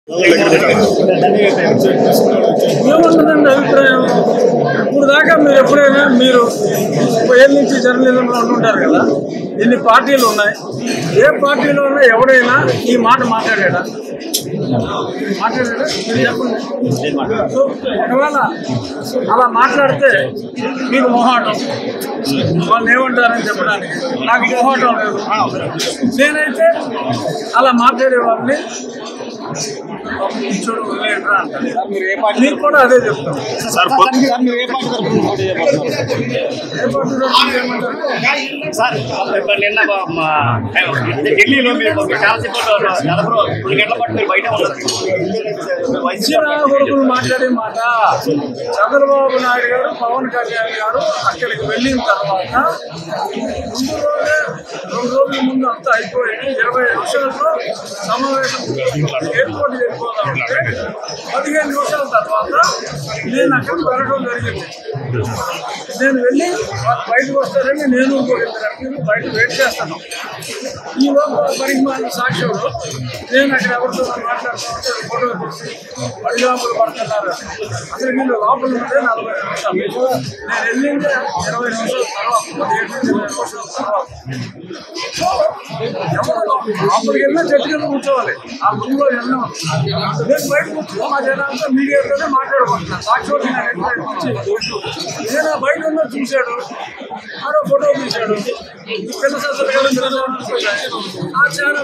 ఏముంటుందండి అభిప్రాయం ఇప్పుడు దాకా మీరు ఎప్పుడైనా మీరు ముప్పై ఏళ్ళ నుంచి జర్నలిజంలో ఉంటుంటారు కదా ఎన్ని పార్టీలు ఉన్నాయి ఏ పార్టీలో ఉన్నా ఎవడైనా ఈ మాట మాట్లాడాడా మాట్లాడాడా మీరు చెప్పండి సో ఒకవేళ అలా మాట్లాడితే మీకు మొహాటం వాళ్ళు ఏమంటారని చెప్పడానికి నాకు మొహాటం లేదు నేనైతే అలా మాట్లాడే వాళ్ళని చూడు వదిలేయండిరా అంటాను. మీకు కూడా అదే చెప్తాను సార్ ఏ పార్టీ తరఫున ఏమంటారు? సార్ ఇప్పుడు నిన్న మా- మా ఢిల్లీలో మీరు చాలాసేపు నలభై రెండు గంటల పాటు మీరు బయట ఉన్నారు ఇచ్చిన కొడుకులు మాట్లాడే మాట చంద్రబాబు నాయుడు గారు పవన్ కళ్యాణ్ గారు అక్కడికి వెళ్ళిన తర్వాత ముందు రోజే రెండు రోజుల ముందు అంతా అయిపోయి ఇరవై నిమిషాల్లో సమావేశం ఎయిర్పోర్ట్ వెళ్ళిపోదామంటే పదిహేను నిమిషాల తర్వాత నేను అక్కడికి వెళ్ళడం జరిగింది నేను వెళ్ళి వాళ్ళు బయటకు వస్తారని నేను ఇంకొక ఇద్దరు ఎంపీలు బయట వెయిట్ చేస్తాను ఈ లోపల పరిమాణ సాక్ష్యంలో నేను అక్కడ ఎవరితో మాట్లాడుతూ ఉంటే ఫోటో తీసి పడిగాపులు పడుతున్నారు అసలు వీళ్ళు లోపల ఉంటే నలభై నిమిషాలు నేను వెళ్ళిందే ఇరవై నిమిషాల తర్వాత పదిహేను నుంచి ఇరవై నిమిషాల తర్వాత సో ఎవరు లోపలికి వెళ్ళినా చెట్టు కింద కూర్చోవాలి ఆ రూమ్లో వెళ్ళినాం నేను బయట కూర్చొని మా జనాలతో మీడియాతోనే మాట్లాడుకుంటున్నాను సాక్షి నేను ఎక్కడ కూర్చి నేను ఆ బయట ఉన్న చూశాడు మరో ఫోటో తీశాడు పిల్ల సత్సలు ఆ ఛానల్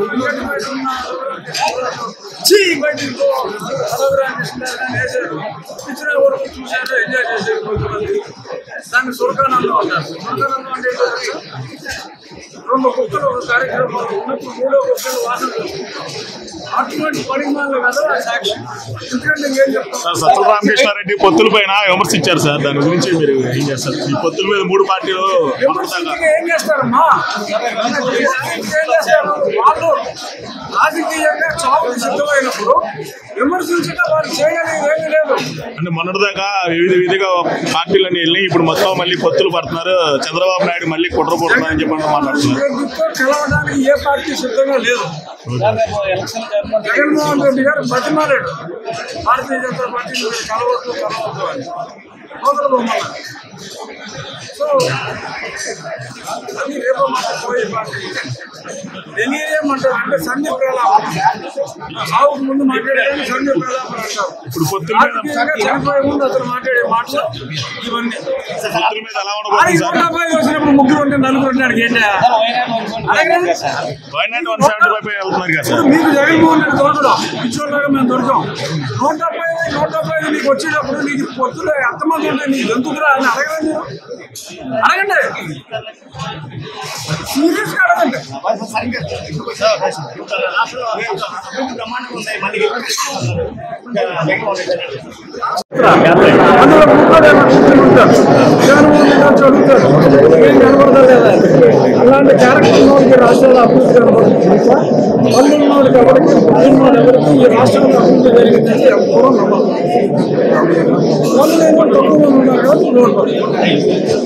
చీ బయటికి పో రఘురామకృష్ణ గారిని వేశారు ఇచ్చిన వరకు చూశారు ఎంజాయ్ చేశారు కొంతమంది దాన్ని సురకానందం అంటారు సురకానందం అంటే ఏంటో తెలుసా? రెండు కుక్కలు ఒక కార్యక్రమంలో ఉన్నప్పుడు మూడో కుక్కలు వాసన చూసుకుంటాం. అటువంటి పరిమాణాలు కదా ఆ సాక్షి ఎందుకంటే ఏం చెప్తాం సార్ సత్తుల రామకృష్ణారెడ్డి పొత్తుల పైన విమర్శించారు సార్ దాని గురించి మీరు ఏం చేస్తారు ఈ పొత్తుల మీద మూడు పార్టీలు విమర్శించక ఏం చేస్తారమ్మా విమర్శించక ఏం చేస్తారు వాళ్ళు రాజకీయంగా చావుకు సిద్ధమైనప్పుడు విమర్శించక వాళ్ళు చేయగలిగేది ఏమీ లేదు అంటే మొన్నటిదాకా వివిధ విధిగా పార్టీలన్నీ వెళ్ళి ఇప్పుడు మొత్తం మళ్ళీ పొత్తులు పడుతున్నారు చంద్రబాబు నాయుడు మళ్ళీ కుట్ర పోతున్నారని చెప్పి అంటూ మాట్లాడుతున్నారు రెడ్డితో కలవడానికి ఏ పార్టీ సిద్ధంగా లేదు జగన్మోహన్ రెడ్డి గారు బతిమాలాడు భారతీయ జనతా పార్టీ మీరు కలవద్దు కలవద్దు అని అవతల బొమ్మల సో అది రేపు మాట పోయే పార్టీ డెలీరియం అంటారు అంటే సంధి ప్రలాపం సాగుకు ముందు మాట్లాడేదాన్ని సంధి ప్రలాపం అంటారు ఇప్పుడు పొత్తుల మీద రాజకీయంగా చనిపోయే ముందు అతను మాట్లాడే మాటలు ఇవన్నీ పొత్తుల మీద ఎలా అది ఉండబోతుంది సార్ నూట పై వచ్చినప్పుడు ముగ్గురు ఉంటే నలుగురు ఉంటాడు ఏంటా అలాగే వైనాట్ వన్ సెవెంటీ ఫైవ్ పై వెళ్తున్నారు కదా సార్ మీకు జగన్మోహన్ రెడ్డి దొరకడం పిచ్చోళ్ళగా మేము దొరకం నూట డెబ్బై ఐదు నూట డెబ్బై ఐదు నీకు వచ్చేటప్పుడు నీకు పొత్తులు ఎంతమంది ఉంటే నీకు ఎందుకురా అని అడగండి మీరు అడగండి సీరియస్గా అడగండి రాష్ట్రంలో బ్రహ్మాండంగా ఉన్నాయి మళ్ళీ అందులో ముగ్గురు ముగ్గురు ఉంటారు జగన్మోహన్ రెడ్డి గారు చదువుతారు ఏం కనబడదా లేదా అలాంటి క్యారెక్టర్ ఉన్నోడికి రాష్ట్రంలో అభివృద్ధి కనబడుతుంది పళ్ళు ఉన్నోడికి ఎవరికి ఉన్నోడు ఎవరికి ఈ రాష్ట్రంలో అభివృద్ధి జరిగిందని ఎవరూ నమ్మకం వాళ్ళు ఏమో తక్కువ మంది ఉన్నారు కాబట్టి నోట్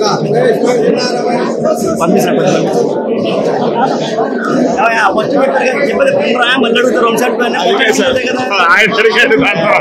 వచ్చి పెట్టారు కదా చెప్పేది పిల్లరా మళ్ళీ అడుగుతారు రెండు సార్లు అందుకే సార్ ఆయన అడిగాడు దాంట్లో